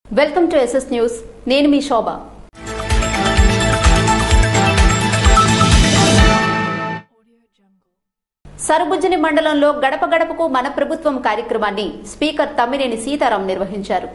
welcome to SS news నేను మీ శోభ సరుబుజ్జిని మండలంలో గడప గడపకు మన ప్రభుత్వం కార్యక్రమాన్ని స్పీకర్ తమ్మినేని సీతారాం నిర్వహించారు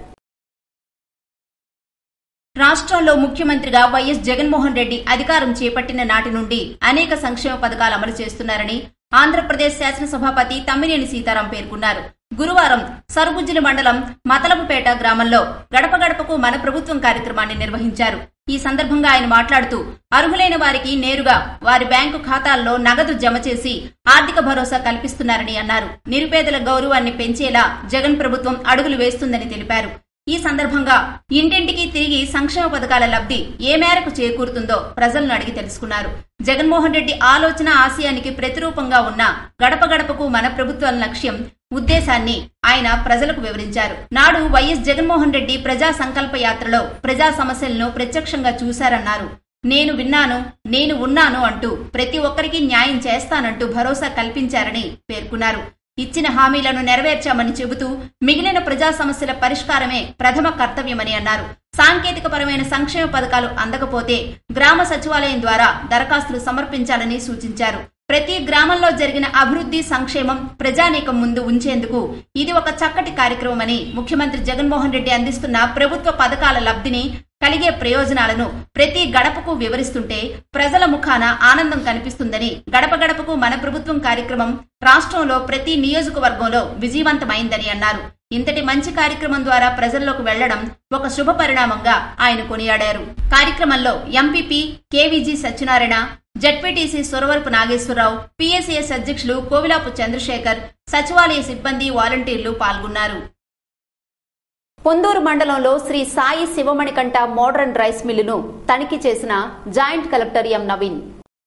రాష్ట్రంలో ముఖ్యమంత్రిగా వైఎస్ జగన్మోహన్ రెడ్డి అధికారం చేపట్టిన నాటి నుండి అనేక సంక్షేమ పథకాలు అమలు చేస్తున్నారని ఆంధ్రప్రదేశ్ శాసనసభాపతి తమ్మినేని సీతారాం పేర్కొన్నారు గురువారం సరుబుజ్జిలి మండలం మతలపుపేట గ్రామంలో గడప గడపకు మన ప్రభుత్వం కార్యక్రమాన్ని నిర్వహించారు ఈ సందర్భంగా ఆయన మాట్లాడుతూ అర్హులైన వారికి నేరుగా వారి బ్యాంకు ఖాతాల్లో నగదు జమ చేసి ఆర్థిక భరోసా కల్పిస్తున్నారని అన్నారు నిరుపేదల గౌరవాన్ని పెంచేలా జగన్ ప్రభుత్వం అడుగులు వేస్తుందని తెలిపారు ఈ సందర్భంగా ఇంటింటికి తిరిగి సంక్షేమ పథకాల లబ్ధి ఏ మేరకు చేకూరుతుందో ప్రజలను అడిగి తెలుసుకున్నారు జగన్మోహన్ రెడ్డి ఆలోచన ఆశయానికి ప్రతిరూపంగా ఉన్న గడప గడపకు మన ప్రభుత్వం లక్ష్యం ఉద్దేశాన్ని ఆయన ప్రజలకు వివరించారు నాడు వైఎస్ జగన్మోహన్ రెడ్డి ప్రజా సంకల్ప యాత్రలో ప్రజా సమస్యలను ప్రత్యక్షంగా చూశారన్నారు నేను విన్నాను నేను ఉన్నాను అంటూ ప్రతి ఒక్కరికి న్యాయం చేస్తానంటూ భరోసా కల్పించారని పేర్కొన్నారు ఇచ్చిన హామీలను నెరవేర్చామని చెబుతూ మిగిలిన ప్రజా సమస్యల పరిష్కారమే ప్రథమ కర్తవ్యమని అన్నారు సాంకేతిక పరమైన సంక్షేమ పథకాలు అందకపోతే గ్రామ సచివాలయం ద్వారా దరఖాస్తులు సమర్పించాలని సూచించారు ప్రతి గ్రామంలో జరిగిన అభివృద్ధి సంక్షేమం ప్రజానీకం ముందు ఉంచేందుకు ఇది ఒక చక్కటి కార్యక్రమమని ముఖ్యమంత్రి జగన్మోహన్ రెడ్డి అందిస్తున్న ప్రభుత్వ పథకాల లబ్ధిని కలిగే ప్రయోజనాలను ప్రతి గడపకు వివరిస్తుంటే ప్రజల ముఖాన ఆనందం కనిపిస్తుందని గడప గడపకు మన ప్రభుత్వం కార్యక్రమం రాష్ట్రంలో ప్రతి నియోజకవర్గంలో విజయవంతమైందని అన్నారు ఇంతటి మంచి కార్యక్రమం ద్వారా ప్రజల్లోకి వెళ్లడం ఒక శుభ పరిణామంగా ఆయన కొనియాడారు కార్యక్రమంలో MPP KVG Satyanarayana ZPTC Suravarapu Nageswararao PSAS అధ్యక్షులు కోవిలాపు చంద్రశేఖర్ సచివాలయ సిబ్బంది వాలంటీర్లు పాల్గొన్నారు పొందూరు మండలంలో శ్రీ సాయి శివమణికంఠ మోడర్న్ రైస్ మిల్లును తనిఖీ చేసిన joint collector M Naveen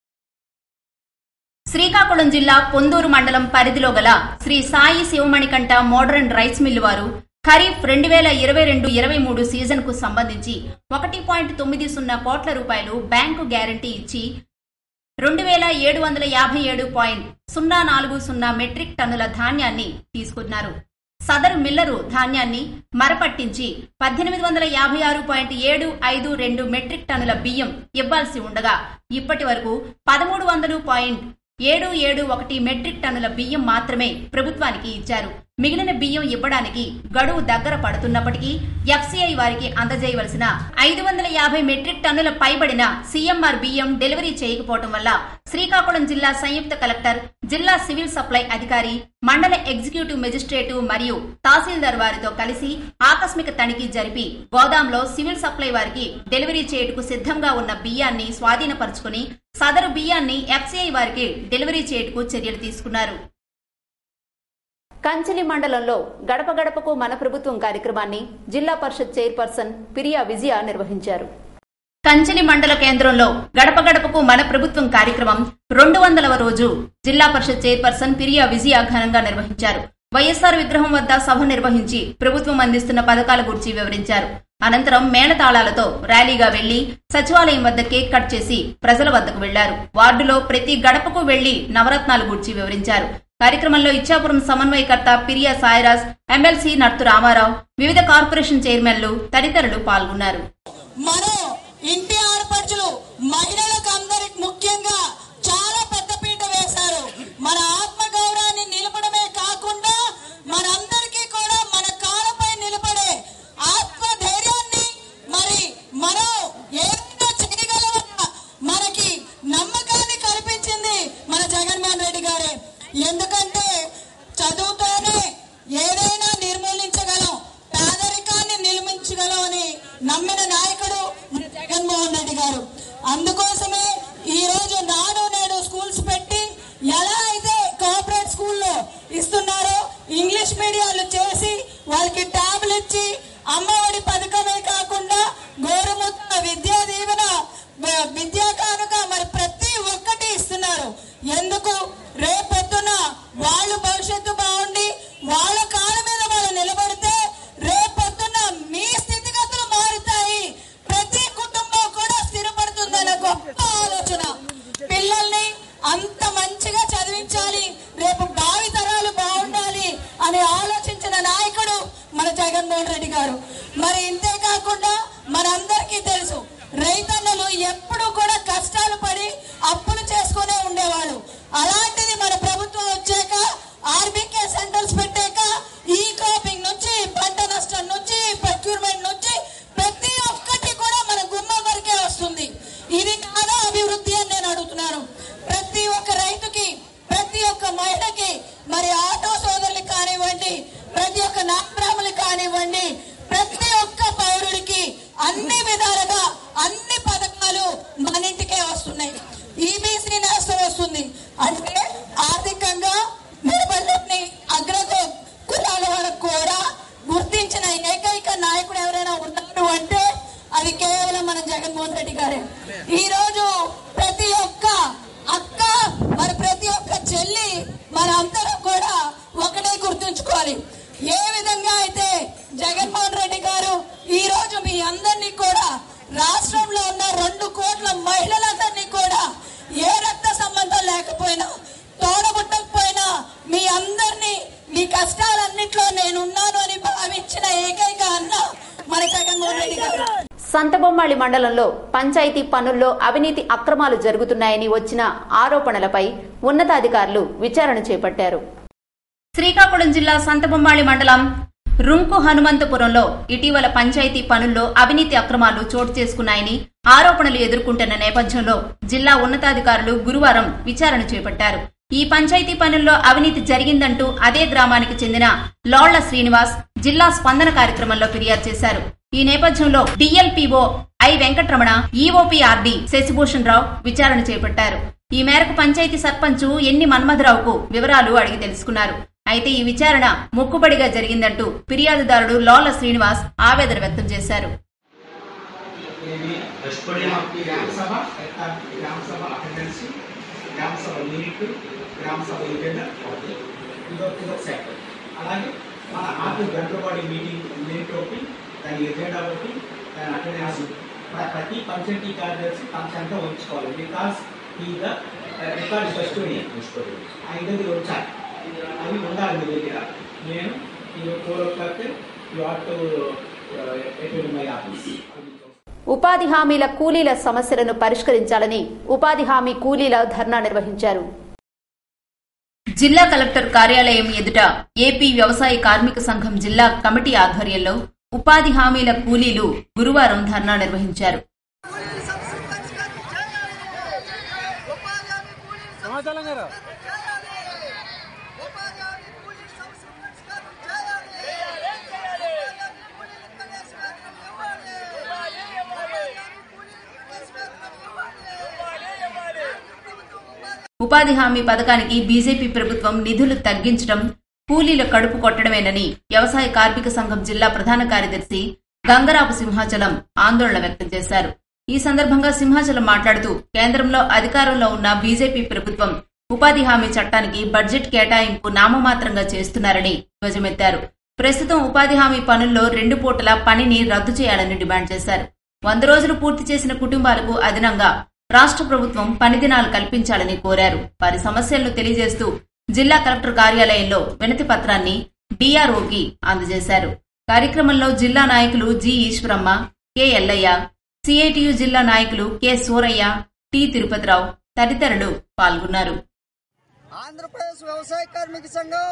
Srikakulam జిల్లా పొందూరు మండలం పరిధిలో గల Shri Sai Sivamanikanta modern rice mill వారు ఖరీఫ్ రెండు వేల ఇరవై రెండు ఇరవై మూడు సీజన్ కు సంబంధించి ఒకటి పాయింట్ తొమ్మిది సున్నా కోట్ల రూపాయలు బ్యాంకు గ్యారంటీ ఇచ్చి రెండు వేల ఏడు వందల యాభై ఏడు పాయింట్ సున్నా నాలుగు సున్నా మెట్రిక్ టన్నుల ధాన్యాన్ని తీసుకున్నారు సదరు మిల్లరు ధాన్యాన్ని మరపట్టించి పద్దెనిమిది వందల యాభై ఆరు పాయింట్ ఏడు ఐదు రెండు మెట్రిక్ టన్నుల బియ్యం ఇవ్వాల్సి ఉండగా ఇప్పటి వరకు పదమూడు వందలు పాయింట్ ఏడు ఏడు ఒకటి మెట్రిక్ టన్నుల బియ్యం మాత్రమే ప్రభుత్వానికి ఇచ్చారు మిగిలిన బియ్యం ఇవ్వడానికి గడువు దగ్గర పడుతున్నప్పటికీ ఎఫ్సీఐ వారికి అందజేయవలసిన ఐదు వందల యాభై మెట్రిక్ టన్నుల పైబడిన సీఎంఆర్ బియ్యం డెలివరీ చేయకపోవడం వల్ల శ్రీకాకుళం జిల్లా సంయుక్త కలెక్టర్ జిల్లా సివిల్ సప్లై అధికారి మండల ఎగ్జిక్యూటివ్ మెజిస్ట్రేటు మరియు తహసీల్దార్ వారితో కలిసి ఆకస్మిక తనిఖీ జరిపి గోదాంలో సివిల్ సప్లై వారికి డెలివరీ చేయుటకు సిద్ధంగా ఉన్న బియ్యాన్ని స్వాధీనపరుచుకుని సదరు బియ్యాన్ని ఎఫ్సీఐ వారికి డెలివరీ చేయుటకు చర్యలు తీసుకున్నారు కంచిలి మండలంలో గడప గడపకు మన ప్రభుత్వం కార్యక్రమాన్ని జిల్లా పరిషత్ చైర్పర్సన్ పిరియా విజయ నిర్వహించారు కంచెలి మండల కేంద్రంలో గడప గడపకు మన ప్రభుత్వం కార్యక్రమం రెండు వందలవ రోజు జిల్లా పరిషత్ చైర్పర్సన్ పిరియా విజయ ఘనంగా నిర్వహించారు వైఎస్ఆర్ విగ్రహం వద్ద సభ నిర్వహించి ప్రభుత్వం అందిస్తున్న పథకాల గురించి వివరించారు అనంతరం మేళతాళాలతో ర్యాలీగా వెళ్లి సచివాలయం వద్ద కేక్ కట్ చేసి ప్రజల వద్దకు వెళ్లారు వార్డులో ప్రతి గడపకు వెళ్లి నవరత్నాల గురించి వివరించారు కార్యక్రమంలో ఇచ్చాపురం సమన్వయకర్త పిరియా సాయిరాజ్ ఎమ్మెల్సీ నర్తు రామారావు వివిధ కార్పొరేషన్ చైర్మన్లు తదితరులు పాల్గొన్నారు మరో ఇంటి ఆడపడుచులు మహిళలకు అందరికి ముఖ్యంగా చాలా పెద్దపీట వేశారు మన ఆత్మ గౌరవాన్ని నిలపడమే కాకుండా మనందరికీ కూడా మన కాళ్ళపై నిలబడే ఆత్మ ధైర్యాన్ని మరి మనం ఏదైనా చేయగలమన్న మనకి నమ్మకాన్ని కల్పించింది మన జగన్మోహన్ రెడ్డి గారే ఎందుకంటే చదువుతోనే ఏదైనా నిర్మూలించగలం పేదరికాన్ని నిర్మించగలం అని నమ్మిన నాయకుడు మన జగన్మోహన్ రెడ్డి గారు అందుకోసమే ఈ రోజు నాడు నేడు స్కూల్స్ పెట్టి ఎలా అయితే కోఆపరేట్ స్కూల్లో ఇస్తున్నారో ఇంగ్లీష్ మీడియాలు చేసి వాళ్ళకి ట్యాబ్లు ఇచ్చి అమ్మఒడి పథకమే కాకుండా గోరుముద్ద విద్యా దీవెన వ- విద్యా కానుక మరి ప్రతి ఒక్కటి ఇస్తున్నారు ఎందుకు రేపొద్దున వాళ్ళ భవిష్యత్తు బాగుండి వాళ్ళ కాళ్ళ మీద వాళ్ళు నిలబడితే రేపొద్దున మీ స్థితిగతులు మారుతాయి ప్రతి కుటుంబం కూడా స్థిరపడుతుందన్న గొప్ప ఆలోచన పిల్లల్ని అంత మంచిగా చదివించాలి రేపు భావి తరాలు బాగుండాలి అని ఆలోచించిన నాయకుడు మన జగన్మోహన్ రెడ్డి గారు మరి ఇంతే కాకుండా మనందరికీ తెలుసు రైతన్నలు ఎప్పుడు కూడా కష్టాలు పడి అప్పులు చేసుకునే ఉండేవాళ్ళు అలాంటిది మన ప్రభుత్వం వచ్చాక ఆర్బీకే సెంటర్స్ పెట్టాక ఈ క్రాపింగ్ నుంచి పంట నష్టం నుంచి ప్రొక్యూర్మెంట్ నుంచి ప్రతి ఒక్కటి కూడా మన గుమ్మం వరకే వస్తుంది ఇది కాదా అభివృద్ధి అని నేను అడుగుతున్నాను ప్రతి ఒక్క రైతుకి ప్రతి ఒక్క మహిళకి మరి ఆటో సోదరులకు కానివ్వండి ప్రతి ఒక్క నాబ్రాహ్మణులకు కానివ్వండి ప్రతి ఒక్క పౌరుడికి అన్ని విధాలుగా అన్ని పథకాలు మన ఇంటికే వస్తున్నాయి ఈబీసీ నేస్తం వస్తుంది అంటే ఆర్థికంగా నిలబడిని అగ్రత కులాల వరకు కూడా గుర్తించిన ఏకైక నాయకుడు ఎవరైనా ఉన్నారు అంటే అది కేవలం మన జగన్మోహన్ రెడ్డి గారే ఈ రోజు ప్రతి ఒక్క అక్క మరి ప్రతి ఒక్క చెల్లి మనందరం కూడా ఒకటే గుర్తుంచుకోవాలి ఏ విధంగా అయితే జగన్మోహన్ రెడ్డి గారు ఈ రోజు మీ అందరినీ కూడా రాష్ట్రంలో ఉన్న రెండు కోట్ల మహిళలందరినీ కూడా ఏ రక్త సంబంధం లేకపోయినా తోడబుట్టకపోయినా మీ అందరినీ మీ కష్టాలన్నిట్లో నేనున్నాను అని భావించిన ఏకైక అన్న మన జగన్మోహన్ రెడ్డి గారు సంతబొమ్మాళి మండలంలో పంచాయతీ పనుల్లో అవినీతి అక్రమాలు జరుగుతున్నాయని వచ్చిన ఆరోపణలపై ఉన్నతాధికారులు విచారణ చేపట్టారు శ్రీకాకుళం జిల్లా సంతబొమ్మాళి మండలం రుంకు హనుమంతపురంలో ఇటీవల పంచాయతీ పనుల్లో అవినీతి అక్రమాలు చోటు చేసుకున్నాయని ఆరోపణలు ఎదుర్కొంటున్న నేపథ్యంలో జిల్లా ఉన్నతాధికారులు గురువారం విచారణ చేపట్టారు ఈ పంచాయతీ పనుల్లో అవినీతి జరిగిందంటూ అదే గ్రామానికి చెందిన లోళ్ల శ్రీనివాస్ జిల్లా స్పందన కార్యక్రమంలో ఫిర్యాదు చేశారు ఈ నేపథ్యంలో DLPO I Venkataramana EOPRD Sashibhushan Rao విచారణ చేపట్టారు ఈ మేరకు పంచాయతీ సర్పంచ్ ఎన్ని మన్మథరావుకు వివరాలు అడిగి తెలుసుకున్నారు అయితే ఈ విచారణ మొక్కుబడిగా జరిగిందంటూ ఫిర్యాదుదారుడు లోల శ్రీనివాస్ ఆవేదన వ్యక్తం చేశారు గ్రామ సభ గ్రామ సభ అటెండెన్స్ గ్రామ సభ యూనిట్ గ్రామ సభ ఇంటెండర్ ఇదో ఇదొక సెక్టర్ అలాగే మన ఆఫీస్ గంటలపాడి మీటింగ్ యూనిట్ ఒకటి దాని ఎజెండా ఒకటి దాని అటెండెన్స్ ప్ర- ప్రతి పంచాయతీ కార్యదర్శి తన చెంత ఉంచుకోవాలి బికాస్ ఈ ద రికార్డ్ కస్టోడియన్ ఐదది ఉంచాలి అవి ఉండాలి మీ దగ్గర నేను ఈ four o'clock you are to attend my office ఉపాధి హామీల కూలీల సమస్యలను పరిష్కరించాలని ఉపాధి హామీ కూలీల ధర్నా నిర్వహించారు జిల్లా కలెక్టర్ కార్యాలయం ఎదుట ఏపీ వ్యవసాయ కార్మిక సంఘం జిల్లా కమిటీ ఆధ్వర్యంలో ఉపాధి హామీల కూలీలు గురువారం ధర్నా నిర్వహించారు ఉపాధి హామీ పథకానికి బీజేపీ ప్రభుత్వం నిధులు తగ్గించడం కూలీల కడుపు కొట్టడమేనని వ్యవసాయ కార్మిక సంఘం జిల్లా ప్రధాన కార్యదర్శి గంగరాపు సింహాచలం ఆందోళన వ్యక్తం చేశారు ఈ సందర్భంగా సింహాచలం మాట్లాడుతూ కేంద్రంలో అధికారంలో ఉన్న బీజేపీ ప్రభుత్వం ఉపాధి హామీ చట్టానికి బడ్జెట్ కేటాయింపు నామమాత్రంగా చేస్తున్నారని ధ్వజమెత్తారు ప్రస్తుతం ఉపాధి హామీ పనుల్లో రెండు పూటల పనిని రద్దు చేయాలని డిమాండ్ చేశారు వంద రోజులు పూర్తి చేసిన కుటుంబాలకు అదనంగా రాష్ట్ర ప్రభుత్వం పని దినాలు కల్పించాలని కోరారు వారి సమస్యలను తెలియజేస్తూ జిల్లా కలెక్టర్ కార్యాలయంలో వినతి పత్రాన్ని డిఆర్ఓకి అందజేశారు కార్యక్రమంలో జిల్లా నాయకులు G Eswaramma K Yellaiah CITU జిల్లా నాయకులు కె సూరయ్య టి తిరుపతిరావు తదితరులు పాల్గొన్నారు ఆంధ్రప్రదేశ్ వ్యవసాయ కార్మిక సంఘం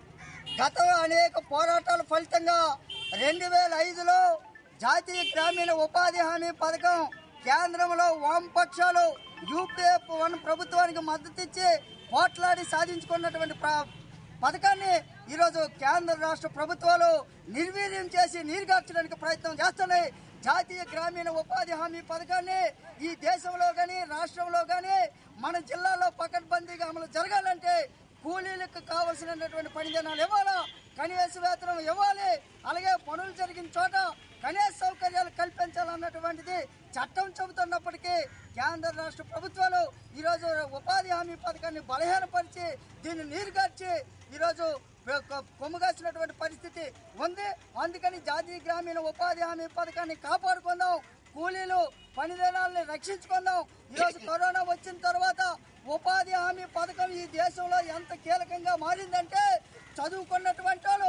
గతంలో అనేక పోరాటాల ఫలితంగా రెండు వేల ఐదులో జాతీయ గ్రామీణ ఉపాధి హామీ పథకం కేంద్రంలో వామపక్షాలు యూపీఎఫ్ వన్ ప్రభుత్వానికి మద్దతు ఇచ్చి పోట్లాడి సాధించుకున్నటువంటి ప్ర- పథకాన్ని ఈరోజు కేంద్ర రాష్ట్ర ప్రభుత్వాలు నిర్వీర్యం చేసి నీరుగార్చడానికి ప్రయత్నం చేస్తున్నాయి జాతీయ గ్రామీణ ఉపాధి హామీ పథకాన్ని ఈ దేశంలో కానీ రాష్ట్రంలో కానీ మన జిల్లాలో పకడ్బందీగా అమలు జరగాలంటే కూలీలకు కావలసినటువంటి పని దినాలు ఇవ్వాలా కనీస వేతనం ఇవ్వాలి అలాగే పనులు జరిగిన చోట కనీస సౌకర్యాలు కల్పించాలన్నటువంటిది చట్టం చెబుతున్నప్పటికీ కేంద్ర రాష్ట్ర ప్రభుత్వాలు ఈరోజు ఉపాధి హామీ పథకాన్ని బలహీనపరిచి దీన్ని నీరుగార్చి ఈరోజు కొమ్ముగాసినటువంటి పరిస్థితి ఉంది అందుకని జాతీయ గ్రామీణ ఉపాధి హామీ పథకాన్ని కాపాడుకుందాం కూలీలు పని దినాలని రక్షించుకుందాం ఈరోజు కరోనా వచ్చిన తర్వాత ఉపాధి హామీ పథకం ఈ దేశంలో ఎంత కీలకంగా మారిందంటే చదువుకున్నటువంటి వాళ్ళు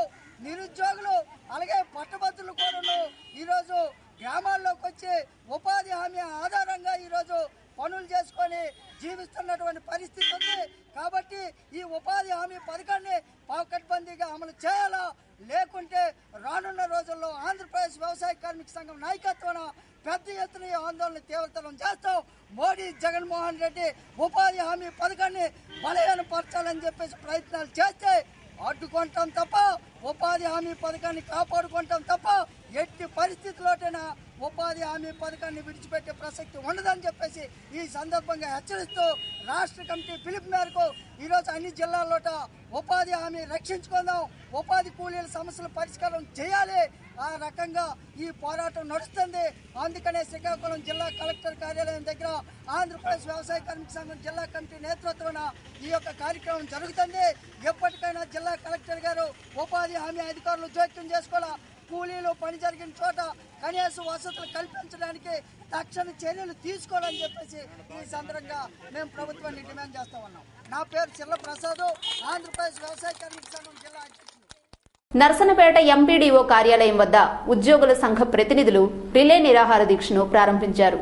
నిరుద్యోగులు అలాగే పట్టభద్రులు కూడా ఈరోజు గ్రామాల్లోకి వచ్చి ఉపాధి హామీ ఆధారంగా ఈరోజు పనులు చేసుకొని జీవిస్తున్నటువంటి పరిస్థితి ఉంది కాబట్టి ఈ ఉపాధి హామీ పథకాన్ని పకడ్బందీగా అమలు చేయాలా లేకుంటే రానున్న రోజుల్లో ఆంధ్రప్రదేశ్ వ్యవసాయ కార్మిక సంఘం నాయకత్వాన పెద్ద ఎత్తున ఈ ఆందోళన తీవ్రతరం చేస్తాం మోడీ జగన్మోహన్ రెడ్డి ఉపాధి హామీ పథకాన్ని బలహీనపరచాలని చెప్పేసి ప్రయత్నాలు చేస్తే అడ్డుకుంటాం తప్ప ఉపాధి హామీ పథకాన్ని కాపాడుకుంటాం తప్ప ఎట్టి పరిస్థితుల్లోటైనా ఉపాధి హామీ పథకాన్ని విడిచిపెట్టే ప్రసక్తి ఉండదని చెప్పేసి ఈ సందర్భంగా హెచ్చరిస్తూ రాష్ట్ర కమిటీ పిలుపు మేరకు ఈరోజు అన్ని జిల్లాల్లోట ఉపాధి హామీ రక్షించుకుందాం ఉపాధి కూలీల సమస్యల పరిష్కారం చేయాలి ఆ రకంగా ఈ పోరాటం నడుస్తుంది అందుకనే శ్రీకాకుళం జిల్లా కలెక్టర్ కార్యాలయం దగ్గర ఆంధ్రప్రదేశ్ వ్యవసాయ కార్మిక సంఘం జిల్లా కమిటీ నేతృత్వాన ఈ యొక్క కార్యక్రమం జరుగుతుంది ఎప్పటికైనా జిల్లా కలెక్టర్ గారు ఉపాధి హామీ అధికారులు జోక్యం చేసుకోవాలా కూలీలు పని జరిగిన చోట కనీస వసతులు కల్పించడానికి తక్షణ చర్యలు తీసుకోవాలని చెప్పేసి ఈ సందర్భంగా మేము ప్రభుత్వాన్ని డిమాండ్ చేస్తా ఉన్నాం నా పేరు చిల్ల ప్రసాద్ ఆంధ్రప్రదేశ్ వ్యవసాయ కార్మిక సంఘం జిల్లా అధ్యక్షుడు నరసనపేట ఎంపీడీఓ కార్యాలయం వద్ద ఉద్యోగుల సంఘ ప్రతినిధులు రిలే నిరాహార దీక్షను ప్రారంభించారు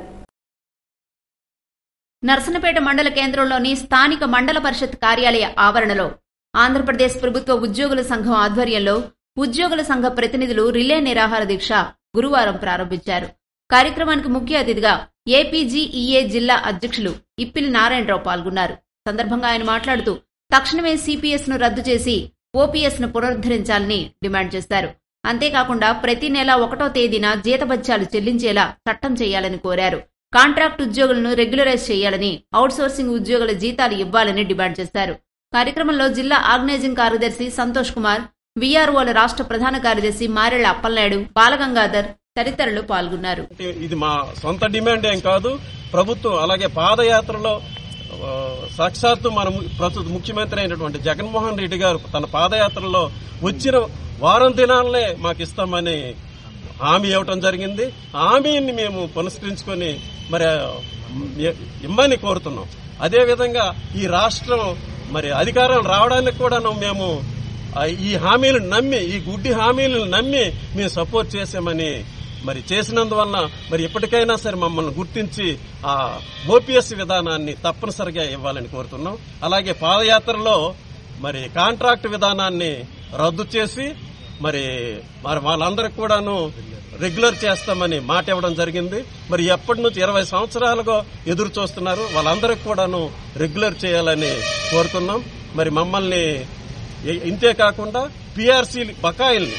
నర్సనపేట మండల కేంద్రంలోని స్థానిక మండల పరిషత్ కార్యాలయ ఆవరణలో ఆంధ్రప్రదేశ్ ప్రభుత్వ ఉద్యోగుల సంఘం ఆధ్వర్యంలో ఉద్యోగుల సంఘ ప్రతినిధులు రిలే నిరాహార దీక్ష గురువారం ప్రారంభించారు కార్యక్రమానికి ముఖ్య అతిథిగా ఏపీజీఈఏ జిల్లా అధ్యక్షులు ఇప్పిలి నారాయణరావు పాల్గొన్నారు సందర్భంగా ఆయన మాట్లాడుతూ తక్షణమే సిపిఎస్ ను రద్దు చేసి ఓపీఎస్ ను పునరుద్ధరించాలని డిమాండ్ చేశారు అంతేకాకుండా ప్రతి నెల ఒకటో తేదీన జీతభత్యాలు చెల్లించేలా చట్టం చేయాలని కోరారు కాంట్రాక్ట్ ఉద్యోగులను రెగ్యులరైజ్ చేయాలని అవుట్సోర్సింగ్ ఉద్యోగుల జీతాలు ఇవ్వాలని డిమాండ్ చేశారు కార్యక్రమంలో జిల్లా ఆర్గనైజింగ్ కార్యదర్శి సంతోష్ కుమార్ వీఆర్ఓల రాష్ట్ర ప్రధాన కార్యదర్శి మారెళ్ల అప్పలనాయుడు బాలగంగాధర్ తదితరులు పాల్గొన్నారు అంటే ఇది మా సొంత డిమాండ్ ఏం కాదు ప్రభుత్వం అలాగే పాదయాత్రలో ఆ, సాక్షాత్తు మన ము- ప్రస్తుత ముఖ్యమంత్రి అయినటువంటి జగన్మోహన్ రెడ్డి గారు తన పాదయాత్రలో వచ్చిన వారం దినాలనే మాకు ఇస్తామని హామీ ఇవ్వటం జరిగింది ఆ హామీని మేము పునస్కరించుకొని మరి ఆ, ఇ- ఇమ్మని కోరుతున్నాం అదేవిధంగా ఈ రాష్ట్రం మరి అధికారం రావడానికి కూడాను మేము ఆ, ఈ హామీలను నమ్మి ఈ గుడ్డి హామీలను నమ్మి మేము సపోర్ట్ చేసామని మరి చేసినందువలన మరి ఎప్పటికైనా సరే మమ్మల్ని గుర్తించి ఆ ఓపీఎస్ విధానాన్ని తప్పనిసరిగా ఇవ్వాలని కోరుతున్నాం అలాగే పాదయాత్రలో మరి కాంట్రాక్ట్ విధానాన్ని రద్దు చేసి మరి మరి వాళ్ళందరికి కూడాను రెగ్యులర్ చేస్తామని మాట ఇవ్వడం జరిగింది మరి ఎప్పటి నుంచి ఇరవై సంవత్సరాలుగా ఎదురు చూస్తున్నారు వాళ్ళందరికి కూడాను రెగ్యులర్ చేయాలని కోరుతున్నాం మరి మమ్మల్ని ఇ- ఇంతే కాకుండా పిఆర్సీ బకాయిల్ని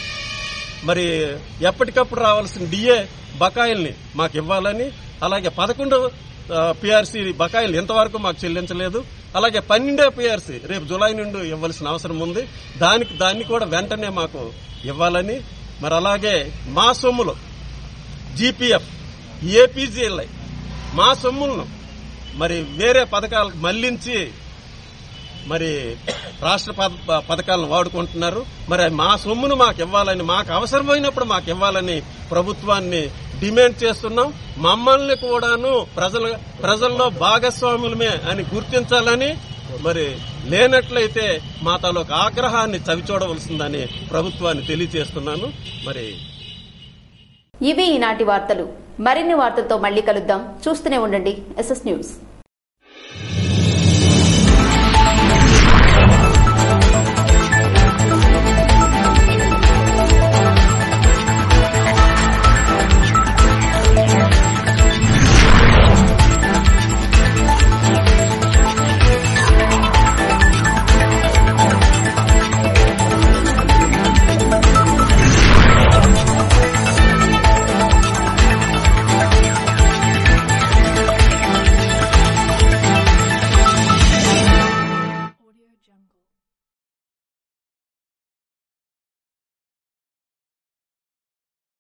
మరి ఎప్పటికప్పుడు రావాల్సిన డిఏ బకాయిల్ని మాకు ఇవ్వాలని అలాగే పదకొండు పిఆర్సీ బకాయిలు ఇంతవరకు మాకు చెల్లించలేదు అలాగే పన్నెండో పిఆర్సీ రేపు జులై నుండి ఇవ్వాల్సిన అవసరం ఉంది దానికి దాన్ని కూడా వెంటనే మాకు ఇవ్వాలని మరి అలాగే మా సొమ్ములు జీపీఎఫ్ ఏపీజీఎల్ఐ మా సొమ్ములను మరి వేరే పథకాలకు మళ్లించి మరి రాష్ట్ర పథ పథకాలను వాడుకుంటున్నారు మరి మా సొమ్మును మాకు ఇవ్వాలని మాకు అవసరమైనప్పుడు మాకు ఇవ్వాలని ప్రభుత్వాన్ని డిమాండ్ చేస్తున్నాం మమ్మల్ని కూడాను ప్రజల ప్రజల్లో భాగస్వాములమే అని గుర్తించాలని మరి లేనట్లయితే మా తాలూకు ఆగ్రహాన్ని చవిచూడవలసిందని ప్రభుత్వాన్ని తెలియజేస్తున్నాను మరి ఇవి ఈనాటి వార్తలు మరిన్ని వార్తలతో మళ్ళీ కలుద్దాం చూస్తూనే ఉండండి ఎస్ఎస్ న్యూస్